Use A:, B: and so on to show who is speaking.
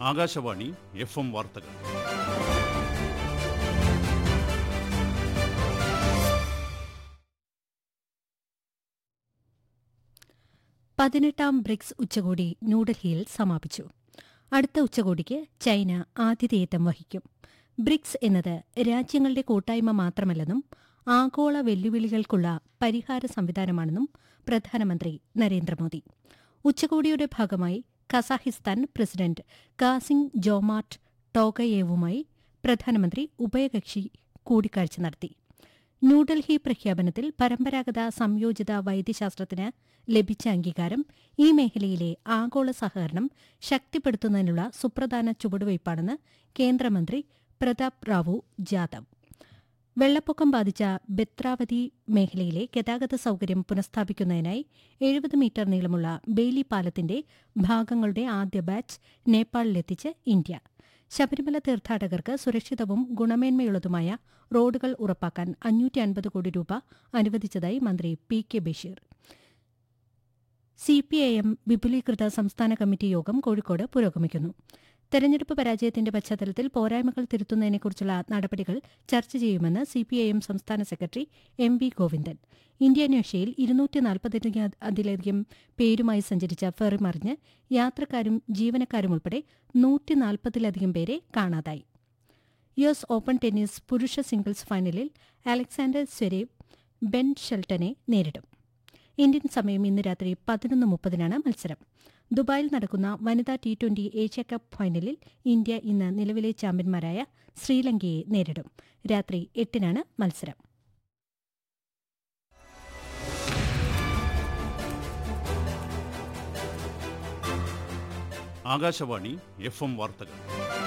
A: Akashvani F M വാർത്തകൾ
B: പതിനെട്ടാം BRICS ഉച്ചകോടി ന്യൂഡൽഹിയിൽ സമാപിച്ചു അടുത്ത ഉച്ചകോടിക്ക് ചൈന ആതിഥേയത്വം വഹിക്കും ബ്രിക്സ് എന്നത് രാജ്യങ്ങളുടെ കൂട്ടായ്മ മാത്രമല്ലെന്നും ആഗോള വെല്ലുവിളികൾക്കുള്ള പരിഹാര സംവിധാനമാണെന്നും പ്രധാനമന്ത്രി നരേന്ദ്രമോദി ഉച്ചകോടിയുടെ ഭാഗമായി കസാഖിസ്ഥാൻ പ്രസിഡന്റ് കാസിംഗ് ജോമാർട്ട് ടോഗയേവുമായി പ്രധാനമന്ത്രി ഉഭയകക്ഷി കൂടിക്കാഴ്ച നടത്തി ന്യൂഡൽഹി പ്രഖ്യാപനത്തിൽ പരമ്പരാഗത സംയോജിത വൈദ്യശാസ്ത്രത്തിന് ലഭിച്ച അംഗീകാരം ഈ മേഖലയിലെ ആഗോള സഹകരണം ശക്തിപ്പെടുത്തുന്നതിനുള്ള സുപ്രധാന ചുവടുവയ്പ്പാണെന്ന് കേന്ദ്രമന്ത്രി പ്രതാപ് റാവു ജാദവ് വെള്ളപ്പൊക്കം ബാധിച്ച ബെത്രാവതി മേഖലയിലെ ഗതാഗത സൌകര്യം പുനഃസ്ഥാപിക്കുന്നതിനായി എഴുപത് മീറ്റർ നീളമുള്ള ബെയ്ലി പാലത്തിന്റെ ഭാഗങ്ങളുടെ ആദ്യ ബാച്ച് നേപ്പാളിലെത്തിച്ച് ഇന്ത്യ ശബരിമല തീർത്ഥാടകർക്ക് സുരക്ഷിതവും ഗുണമേന്മയുള്ളതുമായ റോഡുകൾ ഉറപ്പാക്കാൻ അഞ്ഞൂറ്റി അൻപത് കോടി രൂപ അനുവദിച്ചതായി മന്ത്രി പി കെ ബഷീർ സിപിഐഎം വിപുലീകൃത സംസ്ഥാന കമ്മിറ്റി യോഗം കോഴിക്കോട് പുരോഗമിക്കുന്നു തെരഞ്ഞെടുപ്പ് പരാജയത്തിന്റെ പശ്ചാത്തലത്തിൽ പോരായ്മകൾ തിരുത്തുന്നതിനെക്കുറിച്ചുള്ള നടപടികൾ ചർച്ച ചെയ്യുമെന്ന് സിപിഐഎം സംസ്ഥാന സെക്രട്ടറി എം വി ഗോവിന്ദൻ ഇന്ത്യാന്വേഷയിൽ ഇരുന്നൂറ്റി നാൽപ്പതിലധികം പേരുമായി സഞ്ചരിച്ച ഫെറി മറിഞ്ഞ് യാത്രക്കാരും ജീവനക്കാരും ഉൾപ്പെടെ നൂറ്റി നാൽപ്പതിലധികം പേരെ കാണാതായി യു എസ് ഓപ്പൺ ടെന്നീസ് പുരുഷ സിംഗിൾസ് ഫൈനലിൽ അലക്സാണ്ടർ സ്വരേവ് ബെൻ ഷെൽട്ടനെ നേരിടും ഇന്ത്യൻ സമയം ഇന്ന് രാത്രി പതിനൊന്ന് മുപ്പതിനാണ് മത്സരം ദുബായിൽ നടക്കുന്ന വനിതാ ടി ട്വന്റി ഏഷ്യ കപ്പ് ഫൈനലിൽ ഇന്ത്യ ഇന്ന് നിലവിലെ ചാമ്പ്യന്മാരായ ശ്രീലങ്കയെ നേരിടും രാത്രി എട്ടിനാണ് മത്സരം
A: ആകാശവാണി എഫ് എം വാർത്തകൾ